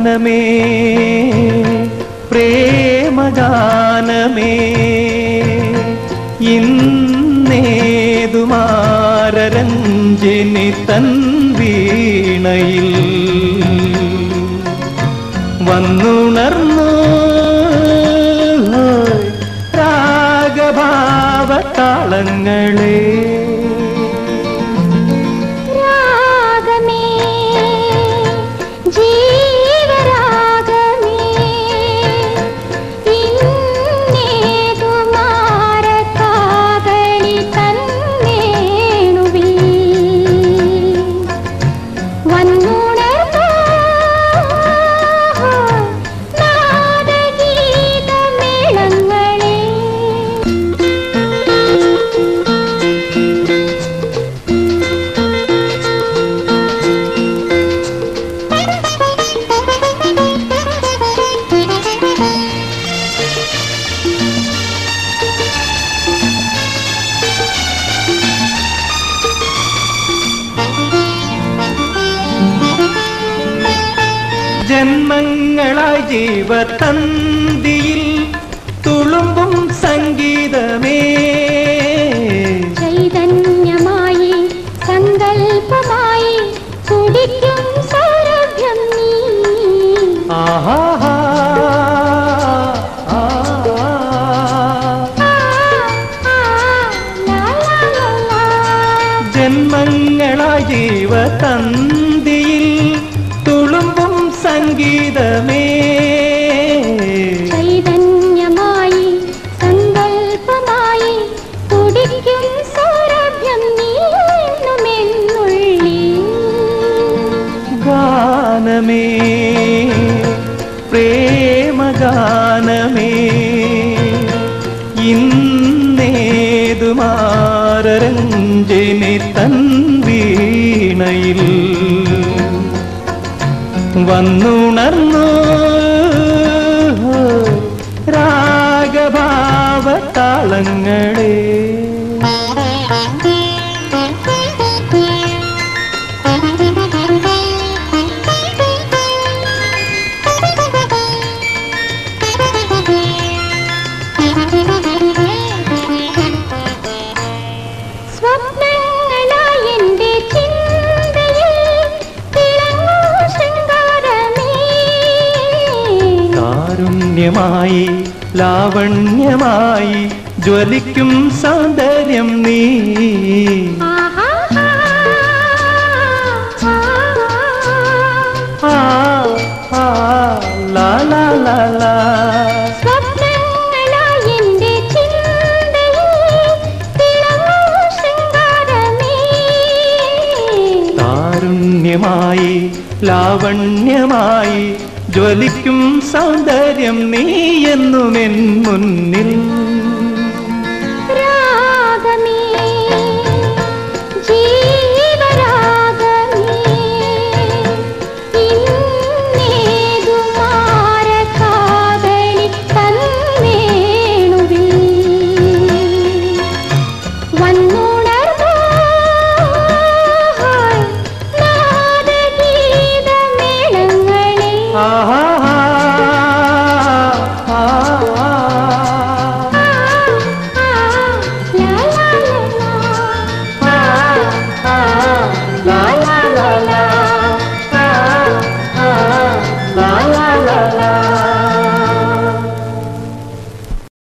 ഗാനമേ പ്രേമഗാനമേ ഇന്നേതുമാരഞ്ജിനി തൻ വീണയിൽ വന്നുണർന്നു രാഗഭാവത്താളങ്ങളെ രാഗമേ ജീവരാഗമേ ഇന്നേതു മാരക്കാകളി തന്നേണുവിൽ വന്നുണർന്നു നാദഗീതമേളങ്ങളെ ജന്മങ്ങളായി ജീവതന്തിയിൽ തുളുമ്പും സംഗീതമേ ചൈതന്യമായി സങ്കൽപ്പമായി കുടിക്കും സൗരഭ്യം നീ ആഹാ ആ, ആ, ലാ, ലാ, ലാ, ലാ. ജന്മങ്ങളായി ജീവതന്തിയിൽ തുളുമ്പും സംഗീതമേ ചൈതന്യമായി സങ്കൽപ്പമായി കുടിക്കും സൗരഭ്യം നീ എന്നുമെന്നുള്ളിൽ ഗാനമേ പ്രേമഗാനമേ ഇന്നേതുമാരഞ്ജിനി തൻ വീണയിൽ വന്നുണർന്നു രാഗഭാവത്താളങ്ങളെ സ്വപ്നങ്ങളായി എൻ്റെ ചിന്തയിൽ തിളങ്ങൂ ശൃംഗാരമേ കാരുണ്യമായി ലാവണ്യമായി ജ്വലിക്കും സൗന്ദര്യം നീ ആഹാ ആ, ആ, ലാ, ലാ, ലാ, ലാ. സ്വപ്നങ്ങളായി എൻ്റെ ചിന്തയിൽ തിളങ്ങൂ ശൃംഗാരമേ കാരുണ്യമായി ലാവണ്യമായി ജ്വലിക്കും സൗന്ദര്യം നീ എന്നുമെൻ മുന്നിൽ രാഗമേ ജീവരാഗമേ ഇന്നേതു മാരകാതളി തന്നേണുവിൽ വന്നുണർന്നു നാദഗീതമേളങ്ങളെ ആഹാ